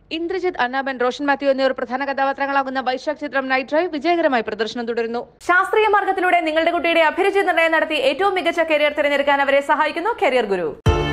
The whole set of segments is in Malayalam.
ഇന്ദ്രജിത്ത് അന്നാബൻ റോഷൻ മാത്യു എന്നിവർ പ്രധാന കഥാപാത്രങ്ങളാകുന്ന വൈശാഖ് ചിത്രം നൈറ്റ് ഡ്രൈവ് വിജയകരമായി പ്രദർശനം തുടരുന്നു ശാസ്ത്രീയ മാർഗത്തിലൂടെ നിങ്ങളുടെ കുട്ടിയുടെ അഭിരുചി നിർണ്ണയം നടത്തി ഏറ്റവും മികച്ച കരിയർ തിരഞ്ഞെടുക്കാൻ അവരെ സഹായിക്കുന്നു കരിയർ ഗുരു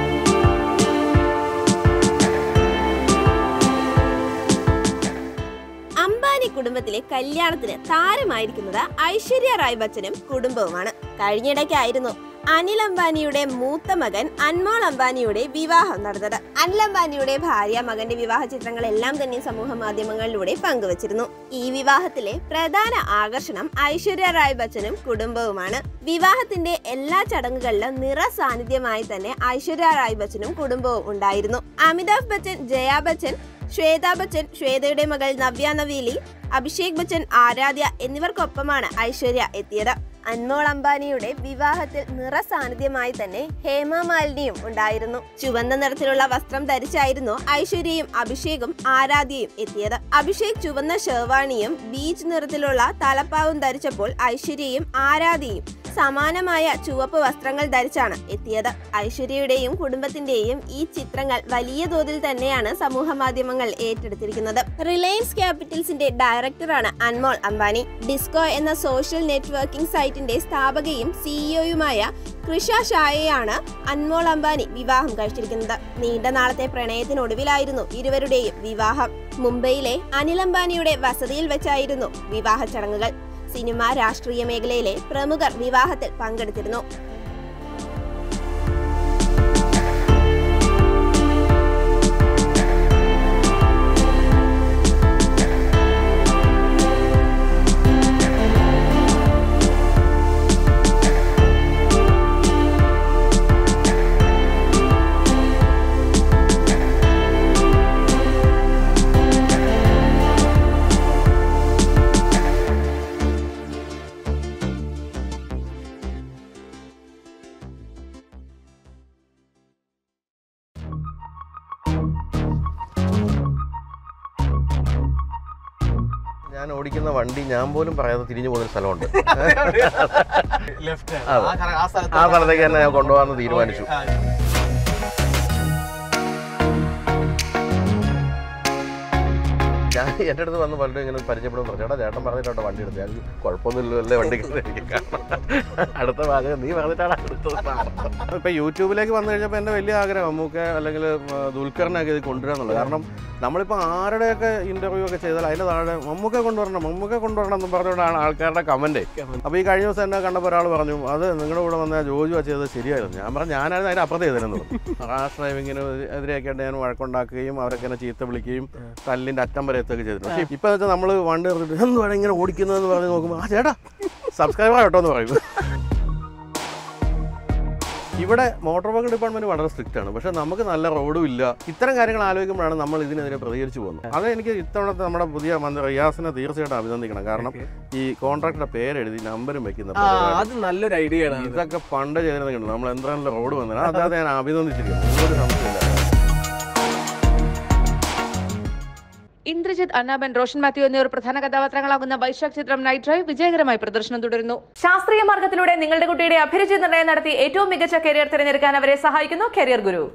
അംബാനി കുടുംബത്തിലെ കല്യാണത്തിന് താരമായിരിക്കുന്നത് ഐശ്വര്യ റായ് ബച്ചനും കുടുംബവുമാണ് കഴിഞ്ഞിടയ്ക്കായിരുന്നു അനിൽ അംബാനിയുടെ മൂത്ത മകൻ അൻമോൾ അംബാനിയുടെ വിവാഹം നടന്നത് അനിൽ അംബാനിയുടെ ഭാര്യ മകന്റെ വിവാഹ ചിത്രങ്ങളെല്ലാം തന്നെ സമൂഹ മാധ്യമങ്ങളിലൂടെ പങ്കുവച്ചിരുന്നു ഈ വിവാഹത്തിലെ പ്രധാന ആകർഷണം ഐശ്വര്യ റായ് ബച്ചനും കുടുംബവുമാണ് വിവാഹത്തിന്റെ എല്ലാ ചടങ്ങുകളിലും നിറ സാന്നിധ്യമായി തന്നെ ഐശ്വര്യ റായ് ബച്ചനും കുടുംബവും ഉണ്ടായിരുന്നു അമിതാഭ് ബച്ചൻ ജയാ ബച്ചൻ ശ്വേതാ ബച്ചൻ ശ്വേതയുടെ മകൾ നവ്യ നവീലി അഭിഷേക് ബച്ചൻ ആരാധ്യ എന്നിവർക്കൊപ്പമാണ് ഐശ്വര്യ എത്തിയത് അൻമോൾ അംബാനിയുടെ വിവാഹത്തിൽ നിറ സാന്നിധ്യമായി തന്നെ ഹേമ മാലിനിയും ഉണ്ടായിരുന്നു ചുവന്ന നിറത്തിലുള്ള വസ്ത്രം ധരിച്ചായിരുന്നു ഐശ്വര്യയും അഭിഷേകും ആരാധ്യയും എത്തിയത് അഭിഷേക് ചുവന്ന ഷെർവാണിയും ബീച്ച് നിറത്തിലുള്ള തലപ്പാവും ധരിച്ചപ്പോൾ ഐശ്വര്യയും ആരാധ്യയും സമാനമായ ചുവപ്പ് വസ്ത്രങ്ങൾ ധരിച്ചാണ് എത്തിയത് ഐശ്വര്യയുടെയും കുടുംബത്തിന്റെയും ഈ ചിത്രങ്ങൾ വലിയ തോതിൽ തന്നെയാണ് സമൂഹ മാധ്യമങ്ങൾ ഏറ്റെടുത്തിരിക്കുന്നത് റിലയൻസ് ക്യാപിറ്റൽസിന്റെ ഡയറക്ടറാണ് അൻമോൾ അംബാനി ഡിസ്കോ എന്ന സോഷ്യൽ നെറ്റ്വർക്കിംഗ് സൈറ്റിന്റെ സ്ഥാപകയും സിഇഒയുമായ കൃഷ ഷായെയാണ് അൻമോൾ അംബാനി വിവാഹം കഴിച്ചിരിക്കുന്നത് നീണ്ട നാളത്തെ പ്രണയത്തിനൊടുവിലായിരുന്നു ഇരുവരുടെയും വിവാഹം മുംബൈയിലെ അനിൽ അംബാനിയുടെ വസതിയിൽ വെച്ചായിരുന്നു വിവാഹ ചടങ്ങുകൾ സിനിമ രാഷ്ട്രീയ മേഖലയിലെ പ്രമുഖർ വിവാഹത്തിൽ പങ്കെടുത്തിരുന്നു ഞാൻ ഓടിക്കുന്ന വണ്ടി ഞാൻ പോലും പറയാതെ തിരിഞ്ഞു പോകുന്ന സ്ഥലമുണ്ട് ലെഫ്റ്റ് അതെ. ആ സ്ഥലത്തേക്ക് തന്നെ ഞാൻ കൊണ്ടുപോകാമെന്ന് തീരുമാനിച്ചു ഞാൻ എൻ്റെ അടുത്ത് വന്ന് പലരും ഇങ്ങനെ പരിചയപ്പെടും പറഞ്ഞു ചേട്ടാ ചേട്ടൻ പറഞ്ഞിട്ടോ വണ്ടി എടുത്ത് ഞാൻ കുഴപ്പമൊന്നുമില്ലല്ലോ അല്ലേ വണ്ടി അടുത്ത ഭാഗം നീ പറഞ്ഞിട്ടാണ് അടുത്തത് ഇപ്പൊ യൂട്യൂബിലേക്ക് വന്നു കഴിഞ്ഞപ്പോൾ എൻ്റെ വലിയ ആഗ്രഹം മമ്മൂക്ക അല്ലെങ്കിൽ ആ, ദുൽഖറിനൊക്കെ ഇത് കൊണ്ടുവരാന്നുള്ളത് കാരണം നമ്മളിപ്പോൾ ആരുടെയൊക്കെ ഇന്റർവ്യൂ ഒക്കെ ചെയ്താൽ അതിൻ്റെ താഴെ മമ്മൂക്ക കൊണ്ടുവരണം മമ്മൂക്ക കൊണ്ടുവരണം എന്ന് പറഞ്ഞുകൊണ്ടാണ് ആൾക്കാരുടെ കമൻറ്റ് അപ്പോൾ ഈ കഴിഞ്ഞ ദിവസം എന്നെ കണ്ടപ്പോൾ ഒരാൾ പറഞ്ഞു അത് നിങ്ങളുടെ കൂടെ വന്ന ജോജു ചെയ്തത് ശരിയായിരുന്നു ഞാൻ പറഞ്ഞു ഞാനായിരുന്നു അതിന് അപ്പുറത്ത് ചെയ്തിരുന്നത് റാഷ് ഡ്രൈവിങ്ങിന് എതിരെയൊക്കെ ആയിട്ട് ഞാൻ വഴക്കുണ്ടാക്കുകയും അവരൊക്കെ എന്നെ ചീത്ത വിളിക്കുകയും തല്ലിൻ്റെ അറ്റം വരെ എത്തുകയൊക്കെ ചെയ്തിട്ടുണ്ട് പക്ഷേ ഇപ്പം വെച്ചാൽ നമ്മൾ വണ്ടി നിർത്തിയിട്ട് എന്തുവാണ് ഇങ്ങനെ ഓടിക്കുന്നതെന്ന് പറഞ്ഞ് നോക്കുമ്പോൾ ആ ചേട്ടാ സബ്സ്ക്രൈബർ ആട്ടോ എന്ന് പറയും ഇവിടെ മോട്ടോർ വാഹന ഡിപ്പാർട്ട്മെന്റ് വളരെ സ്ട്രിക്റ്റ് ആണ് പക്ഷെ നമുക്ക് നല്ല റോഡും ഇല്ല ഇത്തരം കാര്യങ്ങൾ ആലോചിക്കുമ്പോഴാണ് നമ്മൾ ഇതിനെതിരെ പ്രതികരിച്ചു പോകുന്നത് അത് എനിക്ക് ഇത്തവണത്തെ നമ്മുടെ പുതിയ മന്ത്രി റിയാസിനെ തീർച്ചയായിട്ടും അഭിനന്ദിക്കണം കാരണം ഈ കോൺട്രാക്ടറുടെ പേരെഴുതി നമ്പരും വെക്കുന്ന ആ പരിപാടി. അത് നല്ലൊരു ഐഡിയ ആണ് അത്. ഇതൊക്കെ പണ്ട് ചെയ്തിരുന്നുണ്ട് നമ്മൾ എന്തായാലും റോഡ് വന്നത് അതായത് ഞാൻ അഭിനന്ദിച്ചിരിക്കുന്നു ഒരു സംശയമില്ല ഇന്ദ്രജിത്ത് അന്നാബൻ റോഷൻ മാത്യു എന്നിവർ പ്രധാന കഥാപാത്രങ്ങളാകുന്ന വൈശാഖ് ചിത്രം നൈറ്റ് ഡ്രൈവ് വിജയകരമായി പ്രദർശനം തുടരുന്നു ശാസ്ത്രീയ മാർഗത്തിലൂടെ നിങ്ങളുടെ കുട്ടിയുടെ അഭിരുചി നിർണ്ണയം നടത്തി ഏറ്റവും മികച്ച കരിയർ തിരഞ്ഞെടുക്കാൻ അവരെ സഹായിക്കുന്നു കരിയർ ഗുരു